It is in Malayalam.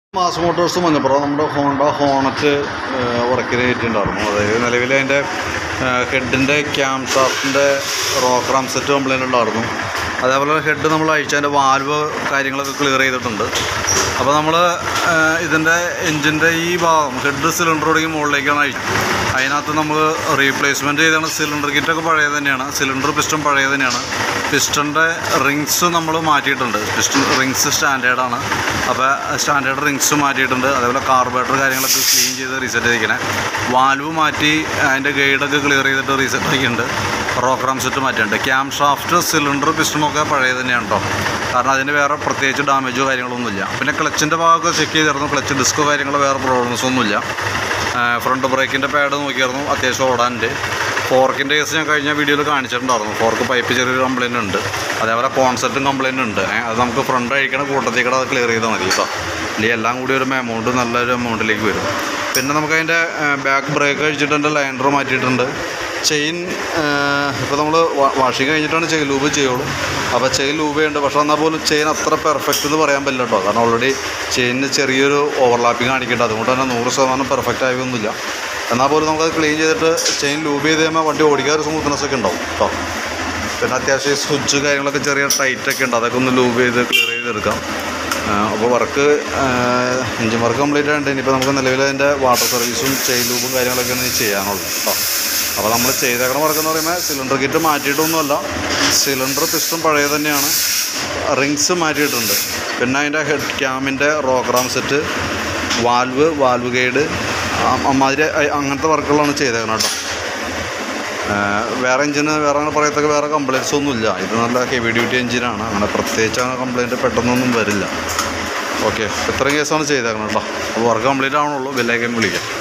മാസ് മോട്ടോഴ്സ് വന്നപ്പോൾ നമ്മുടെ ഹോണ്ട ഹോണറ്റ് വർക്കിന് കയറ്റിയിട്ടുണ്ടായിരുന്നു അതായത് നിലവിൽ അതിൻ്റെ ഹെഡിൻ്റെ ക്യാം ഷാഫ്റ്റിൻ്റെ റോക്ക് റാം സെറ്റ് കംപ്ലൈൻ്റ് ഉണ്ടായിരുന്നു അതേപോലെ ഹെഡ് നമ്മൾ അഴിച്ച് അതിൻ്റെ വാൽവ് കാര്യങ്ങളൊക്കെ ക്ലിയർ ചെയ്തിട്ടുണ്ട് അപ്പോൾ നമ്മൾ ഇതിൻ്റെ എൻജിൻ്റെ ഈ ഭാഗം ഹെഡ് സിലിണ്ടറോടെയും മുകളിലേക്കാണ് അഴിച്ചത് അതിനകത്ത് നമ്മൾ റീപ്ലേസ്മെൻറ്റ് ചെയ്താണ് സിലിണ്ടർ കിറ്റൊക്കെ പഴയ തന്നെയാണ് സിലിണ്ടർ പിസ്റ്റൺ പഴയ തന്നെയാണ് പിസ്റ്റണിൻ്റെ റിങ്സ് നമ്മൾ മാറ്റിയിട്ടുണ്ട് പിസ്റ്റൺ റിങ്സ് സ്റ്റാൻഡേർഡാണ് അപ്പോൾ സ്റ്റാൻഡേർഡ് റിങ്സ് മാറ്റിയിട്ടുണ്ട് അതേപോലെ കാർബറേറ്റർ കാര്യങ്ങളൊക്കെ ക്ലീൻ ചെയ്ത് റീസെറ്റ് ചെയ്തിരിക്കണേ വാൽവ് മാറ്റി അതിൻ്റെ ഗൈഡൊക്കെ ക്ലിയർ ചെയ്തിട്ട് റീസെറ്റ് ആക്കിയിട്ടുണ്ട് റോക്ക് റാം സെറ്റ് മാറ്റിയിട്ടുണ്ട് ക്യാം ഷാഫ്റ്റ് സിലിണ്ടർ പിസ്റ്റണൊക്കെ പഴയ തന്നെയാണ് കേട്ടോ കാരണം അതിന് വേറെ പ്രത്യേകിച്ച് ഡാമേജോ കാര്യങ്ങളൊന്നുമില്ല പിന്നെ ക്ലച്ചിൻ്റെ ഭാഗമൊക്കെ ചെക്ക് ചെയ്തിരുന്നു ക്ലച്ച് ഡിസ്കോ കാര്യങ്ങൾ വേറെ പ്രോബ്ലംസ് ഒന്നുമില്ല ഫ്രണ്ട് ബ്രേക്കിൻ്റെ പാഡ് നോക്കിയായിരുന്നു അത്യാവശ്യം ഓടാനുണ്ട് ഫോർക്കിൻ്റെ കേസ് ഞാൻ കഴിഞ്ഞ വീഡിയോയിൽ കാണിച്ചിട്ടുണ്ടായിരുന്നു ഫോർക്ക് പൈപ്പ് ചെറിയൊരു കംപ്ലൈൻറ്റ് ഉണ്ട് അതേപോലെ കോൺസെപ്റ്റും കംപ്ലൈൻറ്റ് ഉണ്ട് ഏ, അത് നമുക്ക് ഫ്രണ്ട് അഴിക്കണ കൂട്ടത്തേക്കടെ അത് ക്ലിയർ ചെയ്താൽ മതി കേട്ടോ അല്ലെങ്കിൽ എല്ലാം കൂടി ഒരു എമൗണ്ട് നല്ലൊരു എമൗണ്ടിലേക്ക് വരും പിന്നെ നമുക്ക് അതിൻ്റെ ബാക്ക് ബ്രേക്ക് അഴിച്ചിട്ടുണ്ട് ലൈൻഡർ മാറ്റിയിട്ടുണ്ട് ചെയിൻ ഇപ്പോൾ നമ്മൾ വാഷിങ് കഴിഞ്ഞിട്ടാണ് ചെയിൻ ലൂബ് ചെയ്യുള്ളൂ അപ്പോൾ ചെയിൻ ലൂബ് ചെയ്യുന്നുണ്ട് പക്ഷേ എന്നാൽ പോലും ചെയിൻ അത്ര പെർഫെക്റ്റ് എന്ന് പറയാൻ പറ്റില്ല കേട്ടോ കാരണം ഓൾറെഡി ചെയിനിന് ചെറിയൊരു ഓവർലാപ്പിംഗ് കാണിക്കുന്നുണ്ട് അതുകൊണ്ട് തന്നെ നൂറ് ശതമാനം പെർഫെക്റ്റ് ആയൊന്നുമില്ല എന്നാൽ പോലും നമുക്കത് ക്ലീൻ ചെയ്തിട്ട് ചെയിൻ ലൂബ് ചെയ്ത് കഴിയുമ്പോൾ വണ്ടി ഓടിക്കാൻ ഒരു സ്മൂത്ത്നെസ് ഒക്കെ ഉണ്ടാവും കേട്ടോ പിന്നെ അത്യാവശ്യം സ്വിച്ച് കാര്യങ്ങളൊക്കെ ചെറിയ ടൈറ്റൊക്കെ ഉണ്ട് അതൊക്കെ ഒന്ന് ലൂബ് ചെയ്ത് ക്ലിയർ ചെയ്തെടുക്കാം അപ്പോൾ വർക്ക് എഞ്ചിൻ വർക്ക് കംപ്ലീറ്റ് ആയിട്ട് ഇനിയിപ്പോൾ നമുക്ക് നിലവിൽ അതിൻ്റെ വാട്ടർ സർവീസും ചെയിൻ ലൂബും കാര്യങ്ങളൊക്കെ ഒന്ന് ചെയ്യാനുള്ളൂ കേട്ടോ അപ്പോൾ നമ്മൾ ചെയ്തേക്കണ വർക്ക് എന്ന് പറയുമ്പോൾ സിലിണ്ടർ കിറ്റ് മാറ്റിയിട്ടൊന്നുമല്ല സിലിണ്ടർ പിസ്റ്റൺ പഴയ തന്നെയാണ് റിങ്സ് മാറ്റിയിട്ടുണ്ട് പിന്നെ അതിൻ്റെ ഹെഡ് ക്യാമിൻ്റെ rocker arm set valve valve guide അമ്മാതിരി അ- അങ്ങനത്തെ വർക്കുകളാണ് ചെയ്തേക്കണം കേട്ടോ ഏഹ് വേറെ എഞ്ചിന് വേറെ അങ്ങനെ പറയത്തക്ക വേറെ കംപ്ലയിൻസ് ഒന്നുമില്ല ഇത് നല്ല ഹെവി ഡ്യൂട്ടി എഞ്ചിനാണ് അങ്ങനെ പ്രത്യേകിച്ച് അങ്ങനെ കംപ്ലയിൻറ്റ് പെട്ടെന്നൊന്നും വരില്ല ഓക്കെ ഇത്രയും കേസാണ് ചെയ്തേക്കണം കേട്ടോ അപ്പോൾ വർക്ക് കംപ്ലീറ്റ് ആവണുള്ളൂ ബെല്ലൈക്കൻ വിളിക്കാം